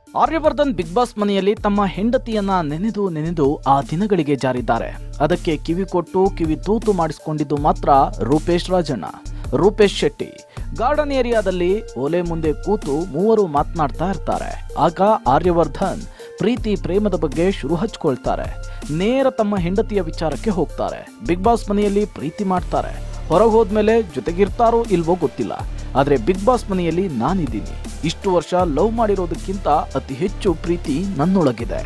Aryavardhan big boss ಮನೆಯಲ್ಲಿ ತಮ್ಮ ಹೆಂಡತಿಯನ್ನ ನೆನೆದು ನೆನೆದು ಆ ದಿನಗಳಿಗೆ ಜಾರಿದ್ದಾರೆ ಅದಕ್ಕೆ ಕಿವಿ ಕೊಟ್ಟು ಕಿವಿ ತೂತು ಮಾಡಿಸಿಕೊಂಡಿದ್ದು ಮಾತ್ರ ರೂಪೇಶ್ ರಾಜಣ್ಣ ರೂಪೇಶ್ ಶೆಟ್ಟಿ ಗಾರ್ಡನ್ ಏರಿಯಾದಲ್ಲಿ ಓಲೆ ಮುಂದೆ ಕೂತು ಮೂವರು ಮಾತನಾಡ್ತಾ ಇರ್ತಾರೆ ಆಗ ಆರ್ಯವರ್ಧನ್ ಪ್ರೀತಿ ಪ್ರೇಮದ ಬಗ್ಗೆ ಶುರು ಹಚ್ಕೊಳ್ತಾರೆ ನೇರ ತಮ್ಮ ಹೆಂಡತಿಯ ವಿಚಾರಕ್ಕೆ ಹೋಗ್ತಾರೆ ಬಿಗ್ ಬಾಸ್ ಮನೆಯಲ್ಲಿ ಪ್ರೀತಿ ಮಾಡ್ತಾರೆ ಹೊರಗೆ ಹೋದ್ಮೇಲೆ ಜೊತೆಗಿರ್ತಾರೋ ಇಲ್ವೋ ಗೊತ್ತಿಲ್ಲ ಆದ್ರೆ ಬಿಗ್ ಬಾಸ್ ಮನೆಯಲ್ಲಿ ನಾನಿದ್ದೀನಿ ಇಷ್ಟು ವರ್ಷ ಲವ್ ಮಾಡಿರೋದಕ್ಕಿಂತ ಅತಿ ಹೆಚ್ಚು ಪ್ರೀತಿ ನನ್ನೊಳಗಿದೆ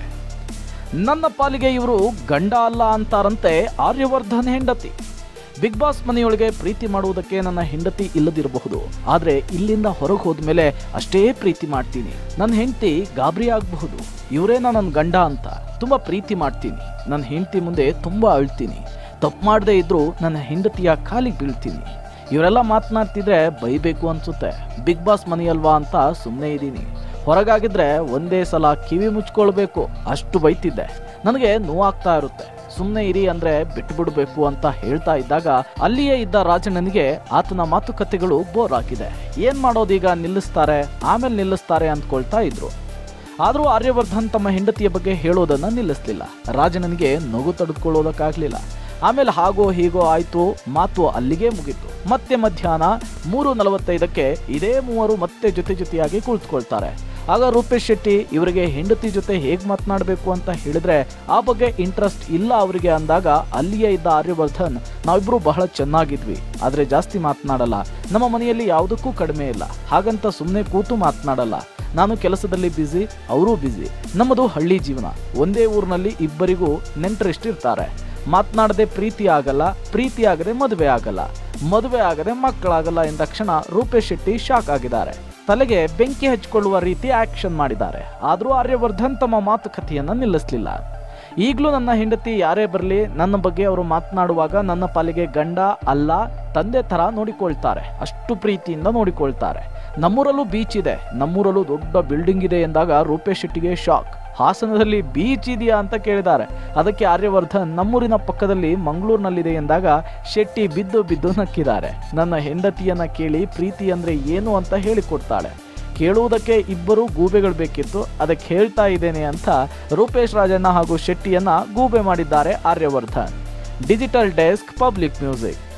ನನ್ನ ಪಾಲಿಗೆ ಇವರು ಗಂಡ ಅಲ್ಲ ಅಂತಾರಂತೆ ಆರ್ಯವರ್ಧನ್ ಹೆಂಡತಿ ಬಿಗ್ ಬಾಸ್ ಮನೆಯೊಳಗೆ ಪ್ರೀತಿ ಮಾಡುವುದಕ್ಕೆ ನನ್ನ ಹೆಂಡತಿ ಇಲ್ಲದಿರಬಹುದು ಆದ್ರೆ ಇಲ್ಲಿಂದ ಹೊರಗೆ ಹೋದ್ಮೇಲೆ ಅಷ್ಟೇ ಪ್ರೀತಿ ಮಾಡ್ತೀನಿ ನನ್ನ ಹೆಂಡತಿ ಗಾಬರಿ ಆಗಬಹುದು ಇವರೇನ ನನ್ನ ಗಂಡ ಅಂತ ತುಂಬಾ ಪ್ರೀತಿ ಮಾಡ್ತೀನಿ ನನ್ನ ಹೆಂಡತಿ ಮುಂದೆ ತುಂಬಾ ಅಳ್ತೀನಿ ತಪ್ಪು ಮಾಡದೇ ಇದ್ರೂ ನನ್ನ ಹೆಂಡತಿಯ ಕಾಲಿಗೆ ಬೀಳ್ತೀನಿ ಇವರೆಲ್ಲ ಮಾತನಾಡ್ತಿದ್ರೆ ಬೈಬೇಕು ಅನ್ಸುತ್ತೆ ಬಿಗ್ ಬಾಸ್ ಮನೆಯಲ್ವಾ ಅಂತ ಸುಮ್ಮನೆ ಇದ್ದೀನಿ ಹೊರಗಾಗಿದ್ರೆ ಒಂದೇ ಸಲ ಕಿವಿ ಮುಚ್ಕೊಳ್ಬೇಕು ಅಷ್ಟು ಬೈತಿದ್ದೆ ನನಗೆ ನೋವಾಗ್ತಾ ಇರುತ್ತೆ ಸುಮ್ಮನೆ ಇರಿ ಅಂದ್ರೆ ಬಿಟ್ಟು ಬಿಡಬೇಕು ಅಂತ ಹೇಳ್ತಾ ಇದ್ದಾಗ ಅಲ್ಲಿಯೇ ಇದ್ದ ರಾಜಣ್ಣನಿಗೆ ಆತನ ಮಾತುಕತೆಗಳು ಬೋರ್ ಆಗಿದೆ ಏನ್ ಮಾಡೋದೀಗ ನಿಲ್ಲಿಸ್ತಾರೆ ಆಮೇಲೆ ನಿಲ್ಲಿಸ್ತಾರೆ ಅಂದ್ಕೊಳ್ತಾ ಇದ್ರು ಆದರೂ ಆರ್ಯವರ್ಧನ್ ತಮ್ಮ ಹೆಂಡತಿಯ ಬಗ್ಗೆ ಹೇಳೋದನ್ನ ನಿಲ್ಲಿಸ್ಲಿಲ್ಲ ರಾಜಣ್ಣನಿಗೆ ನಗು ತಡೆದುಕೊಳ್ಳೋದಕ್ಕಾಗ್ಲಿಲ್ಲ ಆಮೇಲೆ ಹಾಗೋ ಹೀಗೋ ಆಯ್ತು ಮಾತು ಅಲ್ಲಿಗೆ ಮುಗೀತು ಮತ್ತೆ ಮಧ್ಯಾಹ್ನ ಮೂರು ನಲವತ್ತೈದಕ್ಕೆ ಇದೇ ಮೂವರು ಮತ್ತೆ ಜೊತೆ ಜೊತೆಯಾಗಿ ಕುಳಿತುಕೊಳ್ತಾರೆ ಆಗ ರೂಪೇಶ್ ಶೆಟ್ಟಿ ಇವರಿಗೆ ಹೆಂಡತಿ ಜೊತೆ ಹೇಗ್ ಮಾತನಾಡಬೇಕು ಅಂತ ಹೇಳಿದ್ರೆ ಆ ಬಗ್ಗೆ ಇಂಟ್ರೆಸ್ಟ್ ಇಲ್ಲ ಅವರಿಗೆ ಅಂದಾಗ ಅಲ್ಲಿಯೇ ಇದ್ದ ಆರ್ಯವರ್ಧನ್ ನಾವಿಬ್ರು ಬಹಳ ಚೆನ್ನಾಗಿದ್ವಿ ಆದ್ರೆ ಜಾಸ್ತಿ ಮಾತನಾಡಲ್ಲ ನಮ್ಮ ಮನೆಯಲ್ಲಿ ಯಾವುದಕ್ಕೂ ಕಡಿಮೆ ಇಲ್ಲ ಹಾಗಂತ ಸುಮ್ಮನೆ ಕೂತು ಮಾತನಾಡಲ್ಲ ನಾನು ಕೆಲಸದಲ್ಲಿ ಬ್ಯುಸಿ ಅವರೂ ಬ್ಯುಸಿ ನಮ್ಮದು ಹಳ್ಳಿ ಜೀವನ ಒಂದೇ ಊರಿನಲ್ಲಿ ಇಬ್ಬರಿಗೂ ನೆಂಟರಿಷ್ಟಿರ್ತಾರೆ ಮಾತನಾಡದೆ ಪ್ರೀತಿ ಆಗಲ್ಲ ಪ್ರೀತಿ ಆಗದೆ ಮದುವೆ ಆಗಲ್ಲ ಮದುವೆ ಆಗದೆ ಮಕ್ಕಳಾಗಲ್ಲ ಎಂದ ಕ್ಷಣ ರೂಪೇಶ್ ಶೆಟ್ಟಿ ಶಾಕ್ ಆಗಿದ್ದಾರೆ ತಲೆಗೆ ಬೆಂಕಿ ಹಚ್ಕೊಳ್ಳುವ ರೀತಿ ಆಕ್ಷನ್ ಮಾಡಿದ್ದಾರೆ ಆದರೂ ಆರ್ಯವರ್ಧನ್ ತಮ್ಮ ಮಾತುಕತೆಯನ್ನ ನಿಲ್ಲಿಸಲಿಲ್ಲ ಈಗಲೂ ನನ್ನ ಹೆಂಡತಿ ಯಾರೇ ಬರಲಿ ನನ್ನ ಬಗ್ಗೆ ಅವರು ಮಾತನಾಡುವಾಗ ನನ್ನ ಪಾಲಿಗೆ ಗಂಡ ಅಲ್ಲ ತಂದೆ ತರ ನೋಡಿಕೊಳ್ತಾರೆ ಅಷ್ಟು ಪ್ರೀತಿಯಿಂದ ನೋಡಿಕೊಳ್ತಾರೆ ನಮ್ಮೂರಲ್ಲೂ ಬೀಚ್ ಇದೆ ನಮ್ಮೂರಲ್ಲೂ ದೊಡ್ಡ ಬಿಲ್ಡಿಂಗ್ ಇದೆ ಎಂದಾಗ ರೂಪೇಶ್ ಶೆಟ್ಟಿಗೆ ಶಾಕ್ ಹಾಸನದಲ್ಲಿ ಬೀಚ್ ಇದೆಯಾ ಅಂತ ಕೇಳಿದ್ದಾರೆ ಅದಕ್ಕೆ ಆರ್ಯವರ್ಧನ್ ನಮ್ಮೂರಿನ ಪಕ್ಕದಲ್ಲಿ ಮಂಗಳೂರಿನಲ್ಲಿದೆ ಎಂದಾಗ ಶೆಟ್ಟಿ ಬಿದ್ದು ಬಿದ್ದು ನಕ್ಕಿದ್ದಾರೆ ನನ್ನ ಹೆಂಡತಿಯನ್ನ ಕೇಳಿ ಪ್ರೀತಿ ಅಂದ್ರೆ ಏನು ಅಂತ ಹೇಳಿಕೊಡ್ತಾಳೆ ಕೇಳುವುದಕ್ಕೆ ಇಬ್ಬರು ಗೂಬೆಗಳು ಬೇಕಿತ್ತು ಅದಕ್ಕೆ ಹೇಳ್ತಾ ಇದ್ದೇನೆ ಅಂತ ರೂಪೇಶ್ ರಾಜಣ್ಣ ಹಾಗೂ ಶೆಟ್ಟಿಯನ್ನ ಗೂಬೆ ಮಾಡಿದ್ದಾರೆ Aryavardhan digital desk public music